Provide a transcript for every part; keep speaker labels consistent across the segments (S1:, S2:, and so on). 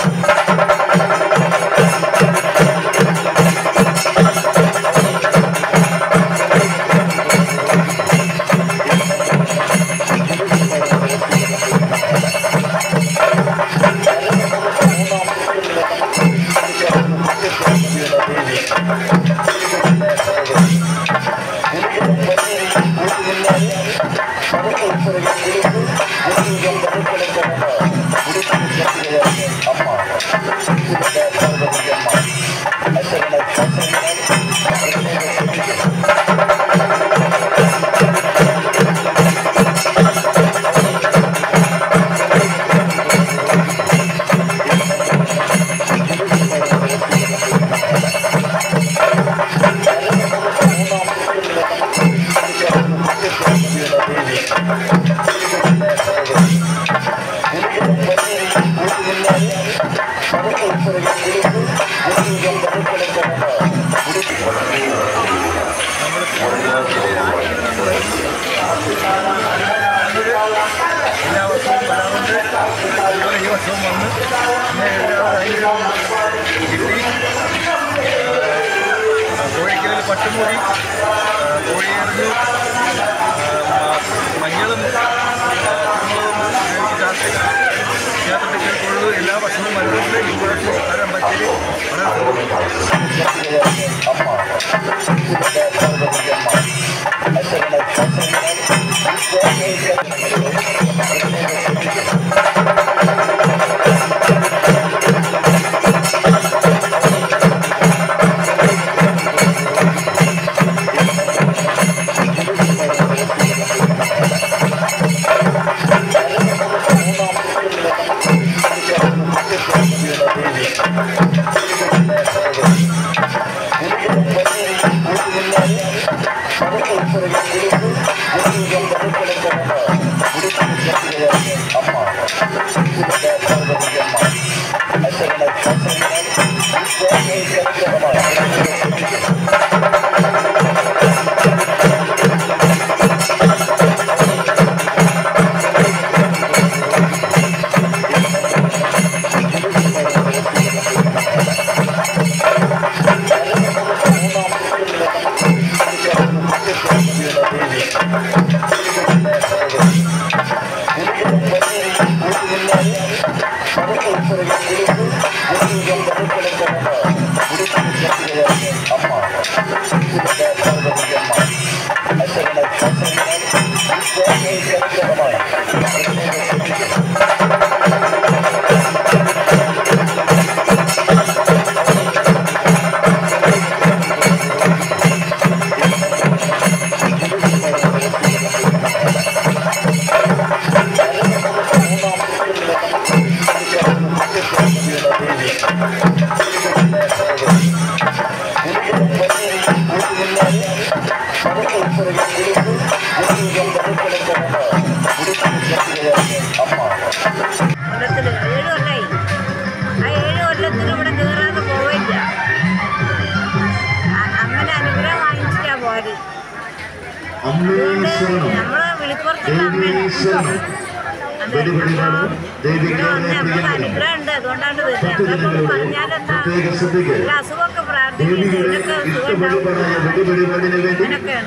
S1: എല്ലാ വർഷവും വരാറുണ്ട് അതുപോലെ ഈ വർഷവും വന്ന് ഇന്ന് എല്ലാവരും കിട്ടി കോഴിക്കലിൽ പട്ടുമൂടി കോഴിയെറിഞ്ഞ് മഞ്ഞളും കുരുമുളകും ഉപയോഗിച്ച് ചാർത്തി ക്ഷേത്രത്തിൽ കൊള്ളു എല്ലാ വർഷവും വരുന്നുണ്ട് ഈ വർഷവും വരാൻ പറ്റില്ല വളരെ സന്തോഷം
S2: കൊല്ലത്തിൽ ഏഴ് കൊല്ലായി ആ ഏഴ് കൊല്ലത്തിൽ ഇവിടെ കയറാതെ പോവില്ല അ- അങ്ങനെ അനുഗ്രഹം വാങ്ങിച്ചിട്ടാ പോയത് അതുകൊണ്ട് നമ്മള് വിളിപ്പുറത്തുള്ള അമ്മയാണ് അത് അപ്പോൾ ഇവിടെ വന്ന് നമുക്ക് അനുഗ്രഹം ഉണ്ട് അതുകൊണ്ടാണ് വരുന്നത് നമ്മളിപ്പോൾ പറഞ്ഞാലെന്താ ഒരു അസുഖമൊക്കെ പ്രാർത്ഥിക്കുന്നു ഇതിനൊക്കെ സുഖം ഉണ്ടാവും അങ്ങനെയൊക്കെയാണ്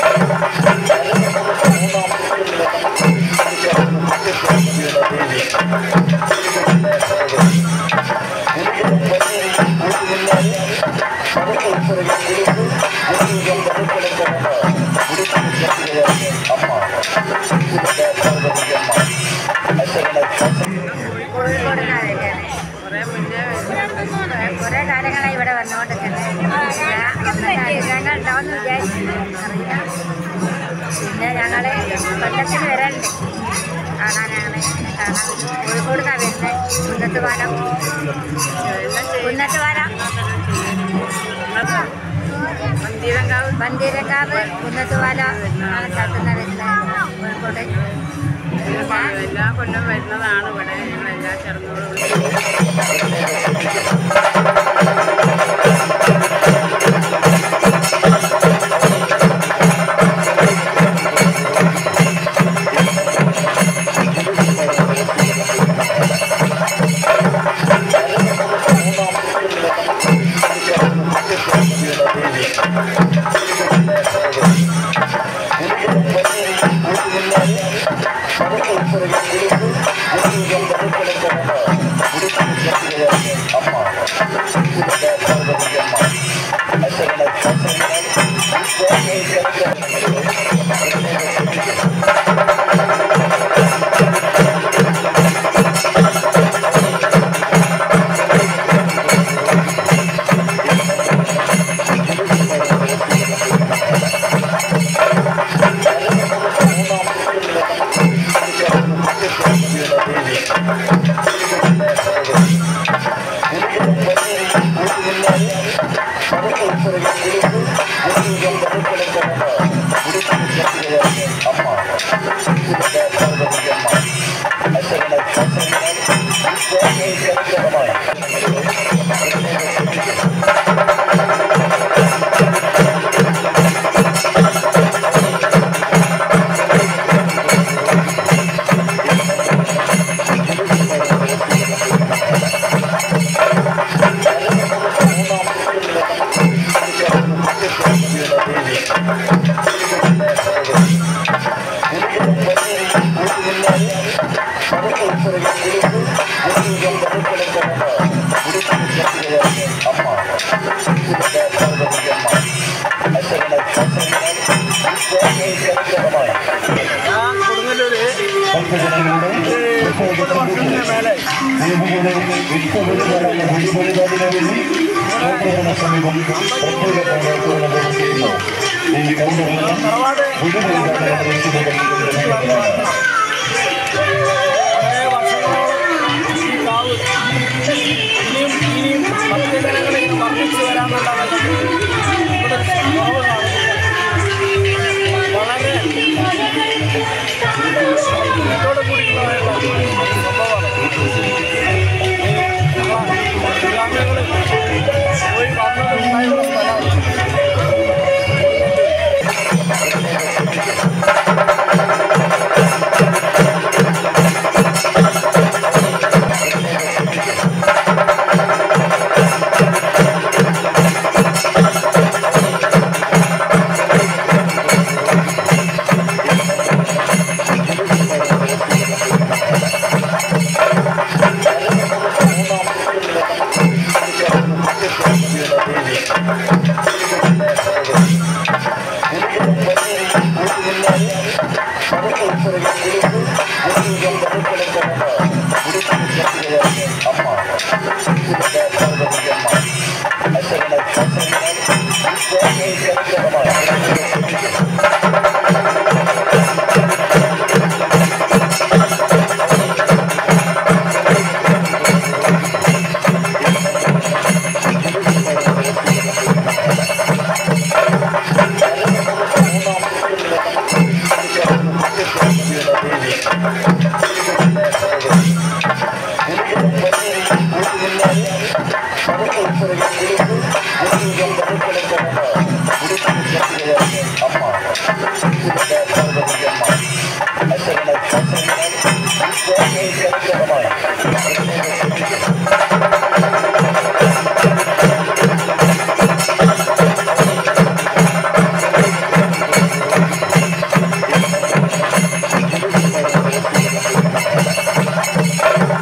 S3: ദേവി
S2: കോഴിക്കോടുകാരൊക്കെയാണ് കുറേ കാലങ്ങളായി ഇവിടെ വന്നുകൊണ്ടിരിക്കുന്നത് ഞങ്ങൾ ഉണ്ടാവുമെന്ന് വിചാരിച്ചില്ല അറിയില്ല പിന്നെ ഞങ്ങൾ കൊല്ലത്തിന് വരലുണ്ട് കാണാൻ ഞങ്ങൾ കാണാൻ കോഴിക്കോട് നിന്നാണ് വരുന്നത് കുന്നത്ത് പാലം കുന്നത്ത് പാലം
S3: മന്ദിരങ്കാവ്
S2: മന്ദിരക്കാവ് കുന്നത്ത് പാലം ആ സ്ഥലത്ത് നിന്നാണ് വരുന്നത് കോഴിക്കോട്
S3: എല്ലാ കൊല്ലം വരുന്നതാണ് ഇവിടെ ഞങ്ങൾ എല്ലാ ചടങ്ങുകളും
S1: ഞാൻ കൊടുങ്ങല്ലൂര് മുപ്പത് വർഷത്തിന് മേലെ തറവാട് വളരെ വർഷങ്ങളോളം ഈ കാവ് ഇനിയും ഇനിയും ഭക്തജനങ്ങളെ വർദ്ധിച്ചു വരാമെന്നുള്ളതാണ് ഇവിടെ കുറവ് കാണുന്നത് വളരെ ഇതോട് കൂടിയുള്ളതായുള്ള സംഭവമാണ് ഗ്രാമങ്ങളിൽ പോയി വന്നതുണ്ടായുള്ള സ്ഥലമാണ്
S4: Thank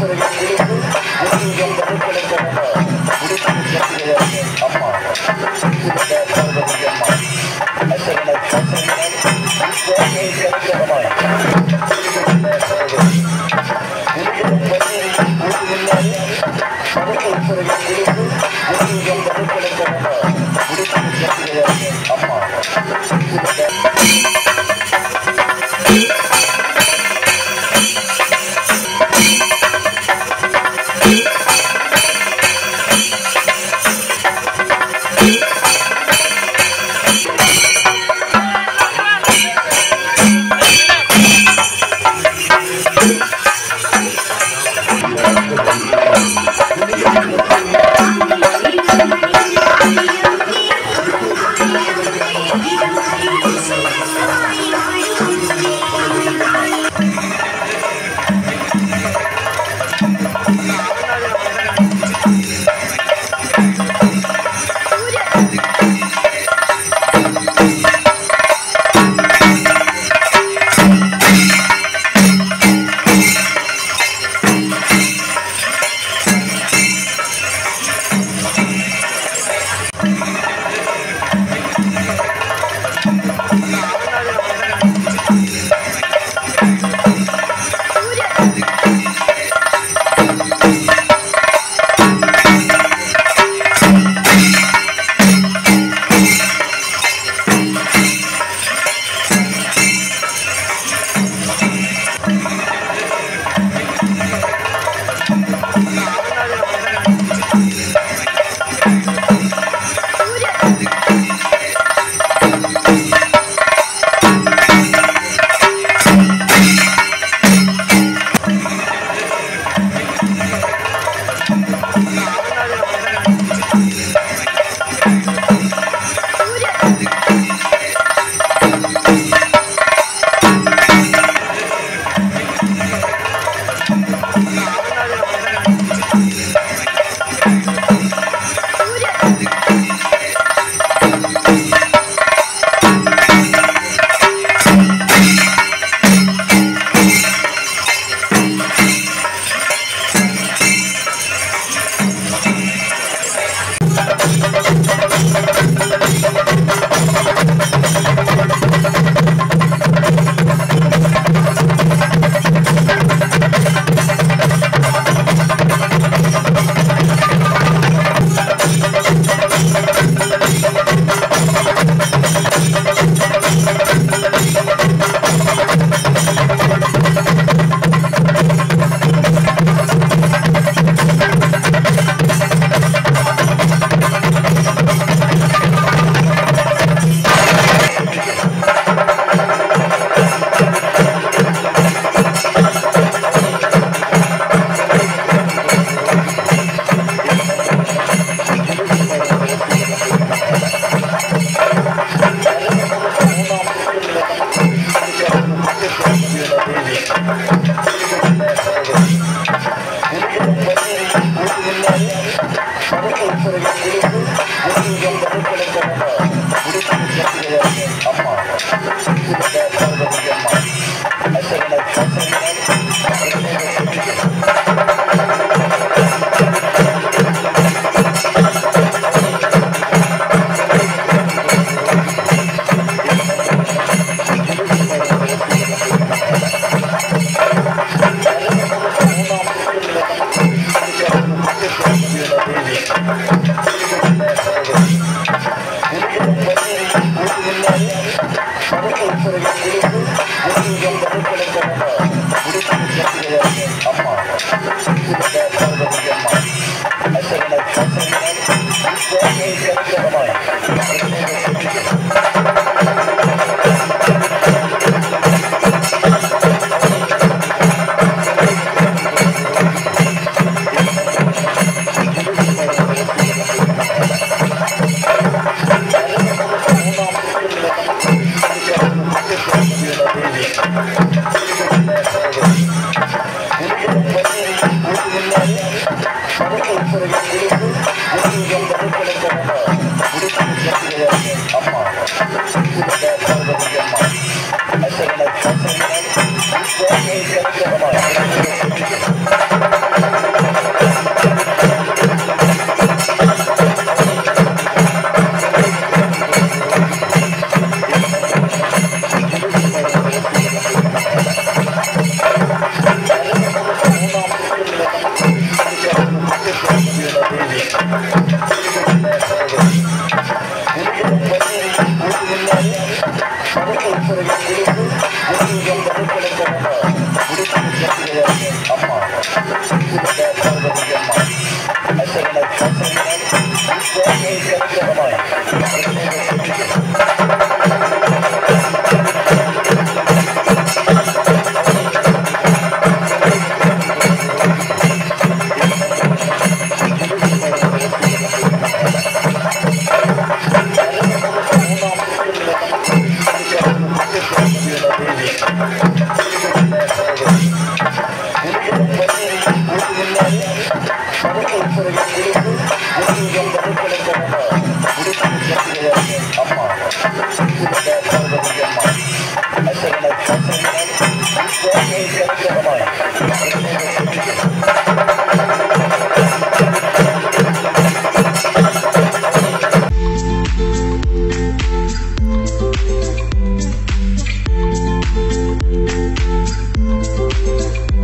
S4: അമ്മ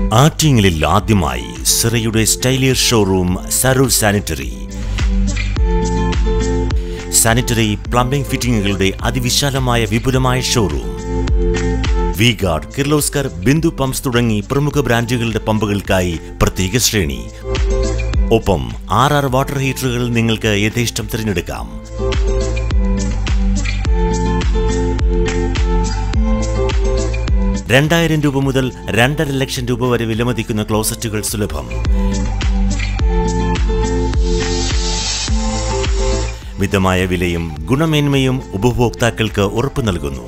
S4: ആറ്റിങ്ങലിൽ ആദ്യമായി സിറയുടെ സ്റ്റൈലിയർ ഷോറൂം സരൂർ സാനിറ്ററി സാനിറ്ററി പ്ലംബിംഗ് ഫിറ്റിംഗുകളുടെ അതിവിശാലമായ വിപുലമായ showroom V guard Kirloskar Bindu pumps തുടങ്ങി പ്രമുഖ ബ്രാൻഡുകളുടെ പമ്പുകൾക്കായി പ്രത്യേക ശ്രേണി ഒപ്പം ആർ ആർ വാട്ടർ ഹീറ്ററുകൾ നിങ്ങൾക്ക് യഥേഷ്ടം തിരഞ്ഞെടുക്കാം രണ്ടായിരം രൂപ മുതൽ രണ്ടര ലക്ഷം രൂപ വരെ വിലമതിക്കുന്ന ക്ലോസറ്റുകൾ സുലഭം മിതമായ വിലയും ഗുണമേന്മയും ഉപഭോക്താക്കൾക്ക് ഉറപ്പു നൽകുന്നു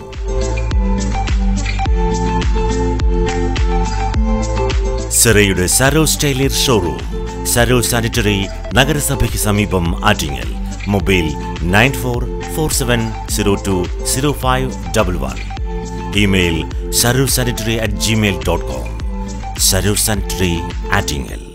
S4: സെറയുടെ സരോ സ്റ്റൈലിയർ ഷോറൂം സരോ സാനിറ്ററി നഗരസഭയ്ക്ക് സമീപം Attingal mobile nine four four seven zero two zero five double one email Saro sanitary at Gmail dot com Saro sanitary Attingal